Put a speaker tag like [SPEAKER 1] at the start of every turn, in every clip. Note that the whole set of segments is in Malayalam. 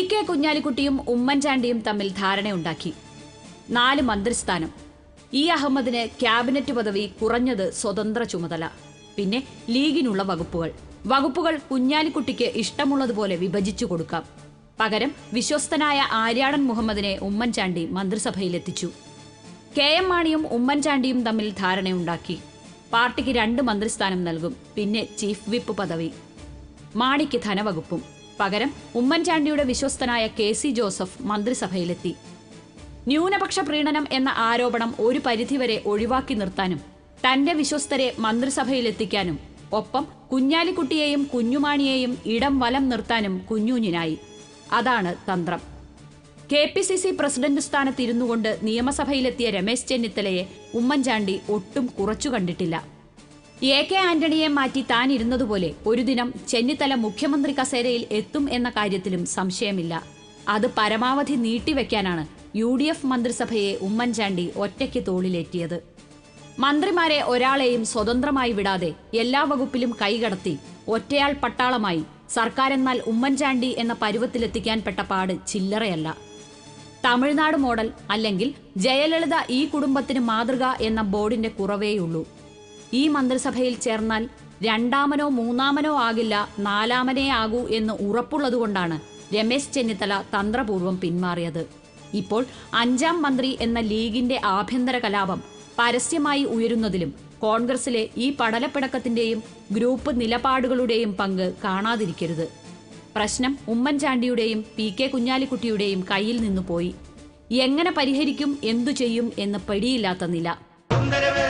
[SPEAKER 1] കെ കുഞ്ഞാലിക്കുട്ടിയും ഉമ്മൻചാണ്ടിയും തമ്മിൽ ധാരണയുണ്ടാക്കി നാല് മന്ത്രിസ്ഥാനം ഇ അഹമ്മദിന് ക്യാബിനറ്റ് പദവി കുറഞ്ഞത് സ്വതന്ത്ര ചുമതല പിന്നെ ലീഗിനുള്ള വകുപ്പുകൾ വകുപ്പുകൾ കുഞ്ഞാലിക്കുട്ടിക്ക് ഇഷ്ടമുള്ളതുപോലെ വിഭജിച്ചു കൊടുക്കാം പകരം വിശ്വസ്തനായ ആര്യാടൻ മുഹമ്മദിനെ ഉമ്മൻചാണ്ടി മന്ത്രിസഭയിലെത്തിച്ചു കെ എം മാണിയും ഉമ്മൻചാണ്ടിയും തമ്മിൽ ധാരണയുണ്ടാക്കി പാർട്ടിക്ക് രണ്ട് മന്ത്രിസ്ഥാനം നൽകും പിന്നെ ചീഫ് വിപ്പ് പദവി മാണിക്ക് ധനവകുപ്പും പകരം ഉമ്മൻചാണ്ടിയുടെ വിശ്വസ്തനായ കെ സി ജോസഫ് മന്ത്രിസഭയിലെത്തി ന്യൂനപക്ഷ പ്രീണനം എന്ന ആരോപണം ഒരു പരിധിവരെ ഒഴിവാക്കി നിർത്താനും തന്റെ വിശ്വസ്തരെ മന്ത്രിസഭയിലെത്തിക്കാനും ഒപ്പം കുഞ്ഞാലിക്കുട്ടിയെയും കുഞ്ഞുമാണിയെയും ഇടം വലം നിർത്താനും കുഞ്ഞൂഞ്ഞിനായി അതാണ് തന്ത്രം K P C C president സ്ഥാനത്ത് ഇരുന്നുകൊണ്ട് നിയമസഭയിലെത്തിയ രമേശ് ചെന്നിത്തലയെ ഉമ്മൻചാണ്ടി ഒട്ടും കുറച്ചു കണ്ടിട്ടില്ല എ കെ ആന്റണിയെ മാറ്റി താൻ ഇരുന്നതുപോലെ ഒരു ദിനം ചെന്നിത്തല മുഖ്യമന്ത്രി കസേരയിൽ എത്തും എന്ന കാര്യത്തിലും സംശയമില്ല അത് പരമാവധി നീട്ടിവെക്കാനാണ് യു ഡി എഫ് മന്ത്രിസഭയെ ഉമ്മൻചാണ്ടി ഒറ്റയ്ക്ക് തോളിലേറ്റിയത് മന്ത്രിമാരെ ഒരാളെയും സ്വതന്ത്രമായി വിടാതെ എല്ലാ വകുപ്പിലും കൈകടത്തി ഒറ്റയാൾ പട്ടാളമായി സർക്കാരെന്നാൽ ഉമ്മൻചാണ്ടി എന്ന പരുവത്തിലെത്തിക്കാൻ പെട്ട പാട് ചില്ലറയല്ല തമിഴ്നാട് മോഡൽ അല്ലെങ്കിൽ ജയലളിത ഈ കുടുംബത്തിന് മാതൃക എന്ന ബോർഡിന്റെ കുറവേയുള്ളൂ ഈ മന്ത്രിസഭയിൽ ചേർന്നാൽ രണ്ടാമനോ മൂന്നാമനോ ആകില്ല നാലാമനേ ആകൂ എന്ന് ഉറപ്പുള്ളതുകൊണ്ടാണ് രമേശ് ചെന്നിത്തല തന്ത്രപൂർവ്വം പിന്മാറിയത് ഇപ്പോൾ അഞ്ചാം മന്ത്രി എന്ന ലീഗിന്റെ ആഭ്യന്തര കലാപം പരസ്യമായി ഉയരുന്നതിലും കോൺഗ്രസിലെ ഈ പടലപ്പിടക്കത്തിന്റെയും ഗ്രൂപ്പ് നിലപാടുകളുടെയും പങ്ക് കാണാതിരിക്കരുത് പ്രശ്നം ഉമ്മൻചാണ്ടിയുടെയും പി കെ കുഞ്ഞാലിക്കുട്ടിയുടെയും കയ്യിൽ നിന്നു പോയി എങ്ങനെ പരിഹരിക്കും എന്തു ചെയ്യും എന്ന് പിടിയില്ലാത്ത നില
[SPEAKER 2] തൊന്തരവ്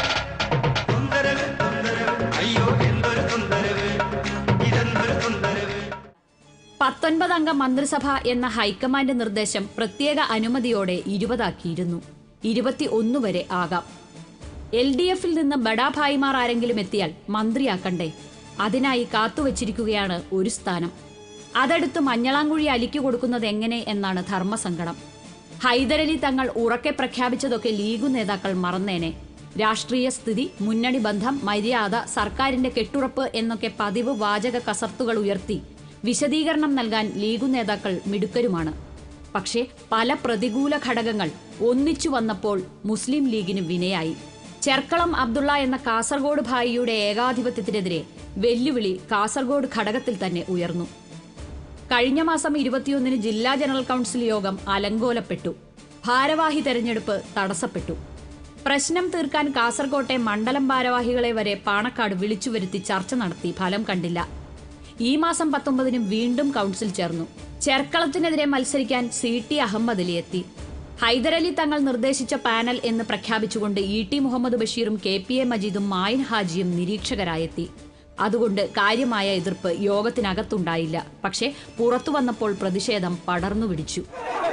[SPEAKER 2] തൊന്തരവ് തൊന്തരവ് അയ്യോ എന്തൊരു തൊന്തരവ് ഇതെന്തൊരു തൊന്തരവ്
[SPEAKER 1] പത്തൊൻപതംഗ മന്ത്രിസഭ എന്ന ഹൈക്കമാൻഡ് നിർദ്ദേശം പ്രത്യേക അനുമതിയോടെ ഇരുപതാക്കിയിരുന്നു ഇരുപത്തി ഒന്ന് വരെ ആകാം എൽ ഡി എഫിൽ നിന്ന് ബഡാഭായിമാർ ആരെങ്കിലും എത്തിയാൽ മന്ത്രിയാക്കണ്ടേ അതിനായി കാത്തുവച്ചിരിക്കുകയാണ് ഒരു സ്ഥാനം അതെടുത്ത് മഞ്ഞളാങ്കുഴി അലിക്കു കൊടുക്കുന്നത് എങ്ങനെ എന്നാണ് ധർമ്മസങ്കടം ഹൈദരലി തങ്ങൾ ഉറക്കെ പ്രഖ്യാപിച്ചതൊക്കെ ലീഗു നേതാക്കൾ മറന്നേനെ രാഷ്ട്രീയ സ്ഥിതി മുന്നണി ബന്ധം മര്യാദ സർക്കാരിന്റെ കെട്ടുറപ്പ് എന്നൊക്കെ പതിവ് വാചക കസർത്തുകൾ ഉയർത്തി വിശദീകരണം നൽകാൻ ലീഗു നേതാക്കൾ മിടുക്കരുമാണ് പക്ഷേ പല പ്രതികൂല ഘടകങ്ങൾ ഒന്നിച്ചു വന്നപ്പോൾ മുസ്ലിം ലീഗിന് വിനയായി ചെർക്കളം അബ്ദുള്ള എന്ന കാസർഗോഡ് ഭായിയുടെ ഏകാധിപത്യത്തിനെതിരെ വെല്ലുവിളി കാസർഗോഡ് ഘടകത്തിൽ തന്നെ ഉയർന്നു കഴിഞ്ഞ മാസം ഇരുപത്തിയൊന്നിന് ജില്ലാ ജനറൽ കൗൺസിൽ യോഗം അലങ്കോലപ്പെട്ടു ഭാരവാഹി തെരഞ്ഞെടുപ്പ് തടസ്സപ്പെട്ടു പ്രശ്നം തീർക്കാൻ കാസർകോട്ടെ മണ്ഡലം ഭാരവാഹികളെ വരെ പാണക്കാട് വിളിച്ചു വരുത്തി ചർച്ച നടത്തി ഫലം കണ്ടില്ല ഈ മാസം പത്തൊമ്പതിന് വീണ്ടും കൗൺസിൽ ചേർന്നു ചെർക്കളത്തിനെതിരെ മത്സരിക്കാൻ സി ടി അഹമ്മദ് അലി എത്തി ഹൈദരലി തങ്ങൾ നിർദ്ദേശിച്ച പാനൽ എന്ന് പ്രഖ്യാപിച്ചുകൊണ്ട് ഇ ടി മുഹമ്മദ് ബഷീറും കെ പി എ മജീദും മായിൻ ഹാജിയും നിരീക്ഷകരായെത്തി അതുകൊണ്ട് കാര്യമായ എതിർപ്പ് യോഗത്തിനകത്തുണ്ടായില്ല പക്ഷേ പുറത്തു വന്നപ്പോൾ പ്രതിഷേധം പടർന്നു പിടിച്ചു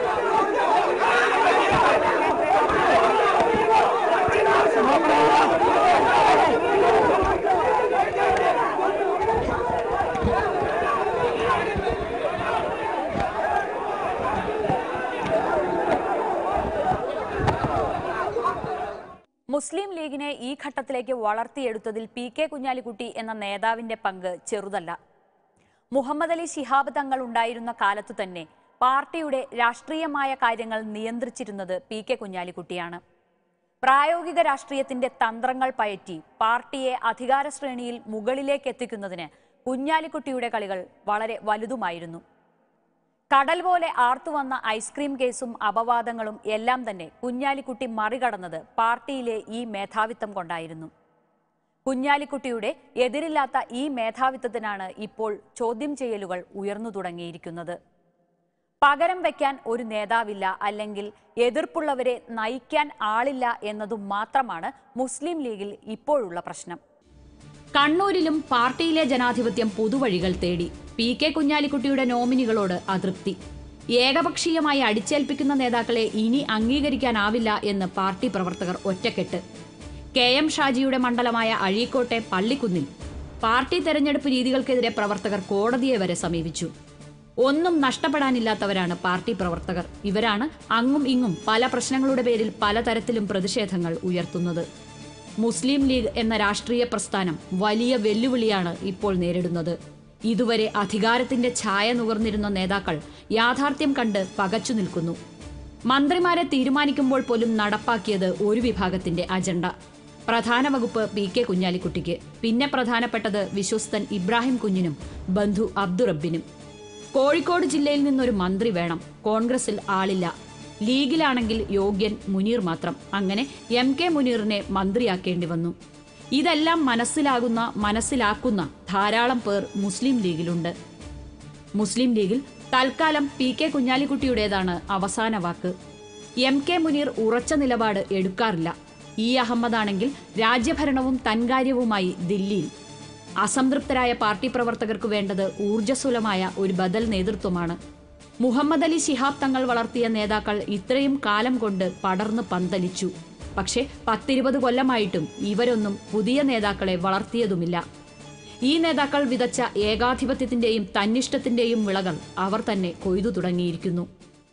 [SPEAKER 1] മുസ്ലിം ലീഗിനെ ഈ ഘട്ടത്തിലേക്ക് വളർത്തിയെടുത്തതിൽ പി കെ കുഞ്ഞാലിക്കുട്ടി എന്ന നേതാവിന്റെ പങ്ക് ചെറുതല്ല മുഹമ്മദ് അലി ശിഹാബ് തങ്ങൾ ഉണ്ടായിരുന്ന കാലത്തു തന്നെ പാർട്ടിയുടെ രാഷ്ട്രീയമായ കാര്യങ്ങൾ നിയന്ത്രിച്ചിരുന്നത് പി കെ കുഞ്ഞാലിക്കുട്ടിയാണ് പ്രായോഗിക രാഷ്ട്രീയത്തിന്റെ തന്ത്രങ്ങൾ പയറ്റി പാർട്ടിയെ അധികാര ശ്രേണിയിൽ മുകളിലേക്ക് എത്തിക്കുന്നതിന് കുഞ്ഞാലിക്കുട്ടിയുടെ കളികൾ വളരെ വലുതുമായിരുന്നു കടൽ പോലെ ആർത്തുവന്ന ഐസ്ക്രീം കേസും അപവാദങ്ങളും എല്ലാം തന്നെ കുഞ്ഞാലിക്കുട്ടി മറികടന്നത് പാർട്ടിയിലെ ഈ മേധാവിത്വം കൊണ്ടായിരുന്നു കുഞ്ഞാലിക്കുട്ടിയുടെ എതിരില്ലാത്ത ഈ മേധാവിത്വത്തിനാണ് ഇപ്പോൾ ചോദ്യം ചെയ്യലുകൾ ഉയർന്നു തുടങ്ങിയിരിക്കുന്നത് പകരം വയ്ക്കാൻ ഒരു നേതാവില്ല അല്ലെങ്കിൽ എതിർപ്പുള്ളവരെ നയിക്കാൻ ആളില്ല എന്നതും മാത്രമാണ് മുസ്ലിം ലീഗിൽ ഇപ്പോഴുള്ള പ്രശ്നം കണ്ണൂരിലും പാർട്ടിയിലെ ജനാധിപത്യം പുതുവഴികൾ തേടി പി കെ കുഞ്ഞാലിക്കുട്ടിയുടെ നോമിനികളോട് അതൃപ്തി ഏകപക്ഷീയമായി അടിച്ചേൽപ്പിക്കുന്ന നേതാക്കളെ ഇനി അംഗീകരിക്കാനാവില്ല എന്ന് പാർട്ടി പ്രവർത്തകർ ഒറ്റക്കെട്ട് കെ എം ഷാജിയുടെ മണ്ഡലമായ അഴീക്കോട്ടെ പള്ളിക്കുന്നിൽ പാർട്ടി തെരഞ്ഞെടുപ്പ് രീതികൾക്കെതിരെ പ്രവർത്തകർ കോടതിയെ വരെ സമീപിച്ചു ഒന്നും നഷ്ടപ്പെടാനില്ലാത്തവരാണ് പാർട്ടി പ്രവർത്തകർ ഇവരാണ് അങ്ങും ഇങ്ങും പല പ്രശ്നങ്ങളുടെ പേരിൽ പലതരത്തിലും പ്രതിഷേധങ്ങൾ ഉയർത്തുന്നത് മുസ്ലിം ലീഗ് എന്ന രാഷ്ട്രീയ പ്രസ്ഥാനം വലിയ വെല്ലുവിളിയാണ് ഇപ്പോൾ നേരിടുന്നത് ഇതുവരെ അധികാരത്തിന്റെ ഛായ നുകർന്നിരുന്ന നേതാക്കൾ യാഥാർത്ഥ്യം കണ്ട് പകച്ചു നിൽക്കുന്നു മന്ത്രിമാരെ തീരുമാനിക്കുമ്പോൾ പോലും നടപ്പാക്കിയത് ഒരു വിഭാഗത്തിന്റെ അജണ്ട പ്രധാന വകുപ്പ് പി കെ കുഞ്ഞാലിക്കുട്ടിക്ക് പിന്നെ പ്രധാനപ്പെട്ടത് വിശ്വസ്തൻ ഇബ്രാഹിം കുഞ്ഞിനും ബന്ധു അബ്ദുറബിനും കോഴിക്കോട് ജില്ലയിൽ നിന്നൊരു മന്ത്രി വേണം കോൺഗ്രസിൽ ആളില്ല ലീഗിലാണെങ്കിൽ യോഗ്യൻ മുനീർ മാത്രം അങ്ങനെ എം കെ മുനീറിനെ മന്ത്രിയാക്കേണ്ടി വന്നു ഇതെല്ലാം മനസ്സിലാകുന്ന മനസ്സിലാക്കുന്ന ധാരാളം പേർ മുസ്ലിം ലീഗിലുണ്ട് മുസ്ലിം ലീഗിൽ തൽക്കാലം പി കെ കുഞ്ഞാലിക്കുട്ടിയുടേതാണ് അവസാന വാക്ക് എം കെ മുനീർ ഉറച്ച നിലപാട് എടുക്കാറില്ല ഇ അഹമ്മദാണെങ്കിൽ രാജ്യഭരണവും തൻകാര്യവുമായി ദില്ലിയിൽ അസംതൃപ്തരായ പാർട്ടി പ്രവർത്തകർക്ക് വേണ്ടത് ഊർജ്ജസ്വലമായ ഒരു ബദൽ നേതൃത്വമാണ് മുഹമ്മദ് അലി ശിഹാബ് തങ്ങൾ വളർത്തിയ നേതാക്കൾ ഇത്രയും കാലം കൊണ്ട് പടർന്ന് പന്തലിച്ചു പക്ഷേ പത്തിരുപത് കൊല്ലമായിട്ടും ഇവരൊന്നും പുതിയ നേതാക്കളെ വളർത്തിയതുമില്ല ഈ നേതാക്കൾ വിതച്ച ഏകാധിപത്യത്തിന്റെയും തന്നിഷ്ടത്തിന്റെയും വിളകൾ അവർ തന്നെ കൊയ്തു തുടങ്ങിയിരിക്കുന്നു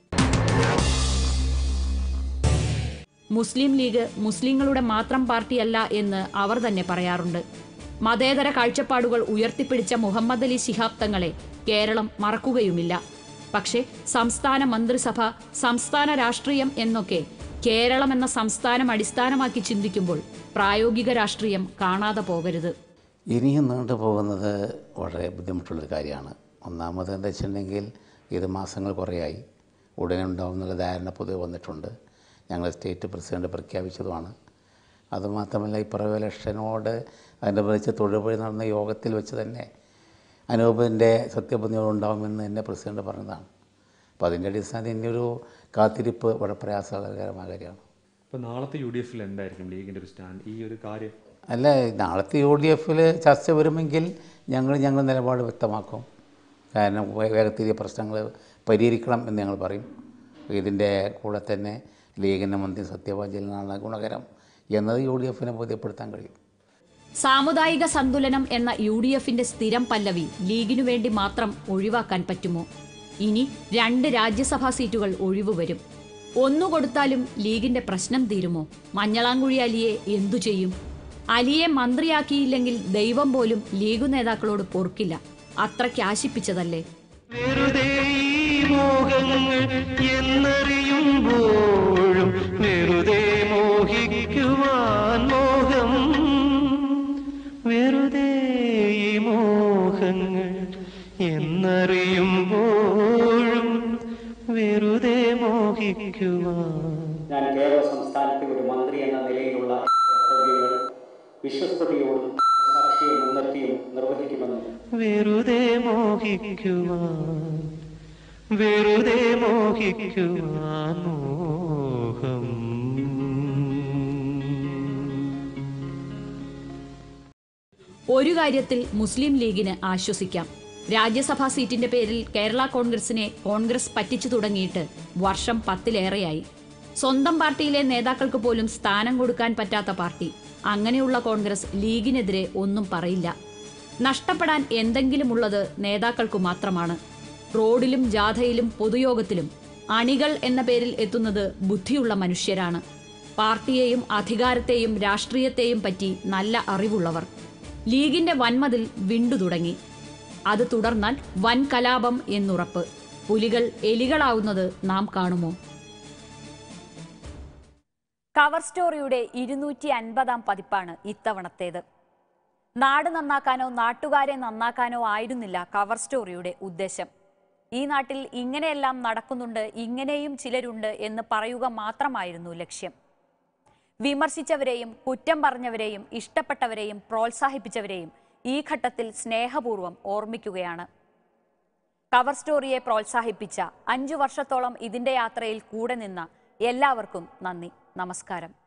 [SPEAKER 1] മുസ്ലിം ലീഗ് മുസ്ലിങ്ങളുടെ മാത്രം പാർട്ടിയല്ല എന്ന് അവർ തന്നെ പറയാറുണ്ട് മതേതര കാഴ്ചപ്പാടുകൾ ഉയർത്തിപ്പിടിച്ച മുഹമ്മദ് അലി ശിഹാബ് തങ്ങളെ കേരളം മറക്കുകയുമില്ല പക്ഷേ സംസ്ഥാന മന്ത്രിസഭ സംസ്ഥാന രാഷ്ട്രീയം എന്നൊക്കെ കേരളം എന്ന സംസ്ഥാനം അടിസ്ഥാനമാക്കി ചിന്തിക്കുമ്പോൾ പ്രായോഗിക രാഷ്ട്രീയം കാണാതെ പോകരുത്
[SPEAKER 3] ഇനിയും നീണ്ടു പോകുന്നത് വളരെ ബുദ്ധിമുട്ടുള്ളൊരു കാര്യമാണ് ഒന്നാമത് എന്താ വെച്ചിട്ടുണ്ടെങ്കിൽ ഇത് മാസങ്ങൾ കുറേയായി ഉടനെ ഉണ്ടാവുന്നുള്ള ധാരണ പൊതുവെ വന്നിട്ടുണ്ട് ഞങ്ങൾ സ്റ്റേറ്റ് പ്രസിഡന്റ് പ്രഖ്യാപിച്ചതുമാണ് അതുമാത്രമല്ല ഈ പറവ ഇലക്ഷനോട് അനുബന്ധിച്ച് തൊടുപുഴ നടന്ന യോഗത്തിൽ വെച്ച് തന്നെ അനൂപിൻ്റെ സത്യപ്രതിജ്ഞ ഉണ്ടാകുമെന്ന് എന്നെ പ്രസിഡന്റ് പറഞ്ഞതാണ് അപ്പോൾ അതിൻ്റെ അടിസ്ഥാനത്തിൽ ഇനിയൊരു കാത്തിരിപ്പ് വളരെ പ്രയാസകരമായ കാര്യമാണ്
[SPEAKER 4] അപ്പോൾ നാളത്തെ യു ഡി എഫിൽ എന്തായിരിക്കും ലീഗിൻ്റെ ഒരു സ്റ്റാൻഡ് ഈ ഒരു കാര്യം
[SPEAKER 3] അല്ല നാളത്തെ യു ഡി എഫിൽ ചർച്ച വരുമെങ്കിൽ ഞങ്ങൾ ഞങ്ങൾ നിലപാട് വ്യക്തമാക്കും കാരണം വേ- വേഗത്തിൽ ഈ പ്രശ്നങ്ങൾ പരിഹരിക്കണം എന്ന് ഞങ്ങൾ പറയും ഇതിൻ്റെ കൂടെ തന്നെ ലീഗിൻ്റെ മന്ത്രി സത്യവാചലിനാണ് ഗുണകരം എന്നത് യു ഡി എഫിനെ ബോധ്യപ്പെടുത്താൻ കഴിയും
[SPEAKER 1] സാമുദായിക സന്തുലനം എന്ന യു ഡി എഫിന്റെ സ്ഥിരം പല്ലവി ലീഗിനു വേണ്ടി മാത്രം ഒഴിവാക്കാൻ പറ്റുമോ ഇനി രണ്ട് രാജ്യസഭാ സീറ്റുകൾ ഒഴിവു വരും ഒന്നു കൊടുത്താലും ലീഗിന്റെ പ്രശ്നം തീരുമോ മഞ്ഞളാങ്കുഴി അലിയെ എന്തു ചെയ്യും അലിയെ മന്ത്രിയാക്കിയില്ലെങ്കിൽ ദൈവം പോലും ലീഗ് നേതാക്കളോട് പൊറുക്കില്ല അത്രയ്ക്ക് ആശിപ്പിച്ചതല്ലേ
[SPEAKER 2] വെറുതെ ഈ മോഹങ്ങൾ എന്നറിയുമ്പോഴും വെറുതെ മോഹിക്കുവാൻ മോഹം വെറുതെ ഈ മോഹങ്ങൾ എന്നറിയുമ്പോഴും വെറുതെ മോഹിക്കുവാൻ
[SPEAKER 5] ഞാൻ കേരള സംസ്ഥാനത്തെ ഒരു മന്ത്രി എന്ന നിലയിലുള്ള കർത്തവ്യങ്ങൾ വിശ്വസ്തയോടും സാക്ഷിയെ മുൻനിർത്തിയും നിർവഹിക്കുമെന്നും
[SPEAKER 2] വെറുതെ മോഹിക്കുവാൻ വെറുതെ മോഹിക്കുവാൻ മോഹം
[SPEAKER 1] ഒരു കാര്യത്തിൽ മുസ്ലിം ലീഗിന് ആശ്വസിക്കാം രാജ്യസഭാ സീറ്റിന്റെ പേരിൽ കേരള കോൺഗ്രസിനെ കോൺഗ്രസ് പറ്റിച്ചു തുടങ്ങിയിട്ട് വർഷം പത്തിലേറെയായി സ്വന്തം പാർട്ടിയിലെ നേതാക്കൾക്ക് പോലും സ്ഥാനം കൊടുക്കാൻ പറ്റാത്ത പാർട്ടി അങ്ങനെയുള്ള കോൺഗ്രസ് ലീഗിനെതിരെ ഒന്നും പറയില്ല നഷ്ടപ്പെടാൻ എന്തെങ്കിലുമുള്ളത് നേതാക്കൾക്കു മാത്രമാണ് റോഡിലും ജാഥയിലും പൊതുയോഗത്തിലും അണികൾ എന്ന പേരിൽ എത്തുന്നത് ബുദ്ധിയുള്ള മനുഷ്യരാണ് പാർട്ടിയെയും അധികാരത്തെയും രാഷ്ട്രീയത്തെയും പറ്റി നല്ല അറിവുള്ളവർ ലീഗിന്റെ വൻമതിൽ വിണ്ടു തുടങ്ങി അത് തുടർന്നാൽ വൻ കലാപം എന്നുറപ്പ് പുലികൾ എലികളാവുന്നത് നാം കാണുമോ കവർ സ്റ്റോറിയുടെ ഇരുന്നൂറ്റി അൻപതാം പതിപ്പാണ് ഇത്തവണത്തേത് നാട് നന്നാക്കാനോ നാട്ടുകാരെ നന്നാക്കാനോ ആയിരുന്നില്ല കവർ സ്റ്റോറിയുടെ ഉദ്ദേശം ഈ നാട്ടിൽ ഇങ്ങനെയെല്ലാം നടക്കുന്നുണ്ട് ഇങ്ങനെയും ചിലരുണ്ട് എന്ന് പറയുക മാത്രമായിരുന്നു ലക്ഷ്യം വിമർശിച്ചവരെയും കുറ്റം പറഞ്ഞവരെയും ഇഷ്ടപ്പെട്ടവരെയും പ്രോത്സാഹിപ്പിച്ചവരെയും ഈ ഘട്ടത്തിൽ സ്നേഹപൂർവ്വം ഓർമ്മിക്കുകയാണ് കവർ സ്റ്റോറിയെ പ്രോത്സാഹിപ്പിച്ച അഞ്ചു വർഷത്തോളം ഇതിന്റെ യാത്രയിൽ കൂടെ നിന്ന എല്ലാവർക്കും നന്ദി നമസ്കാരം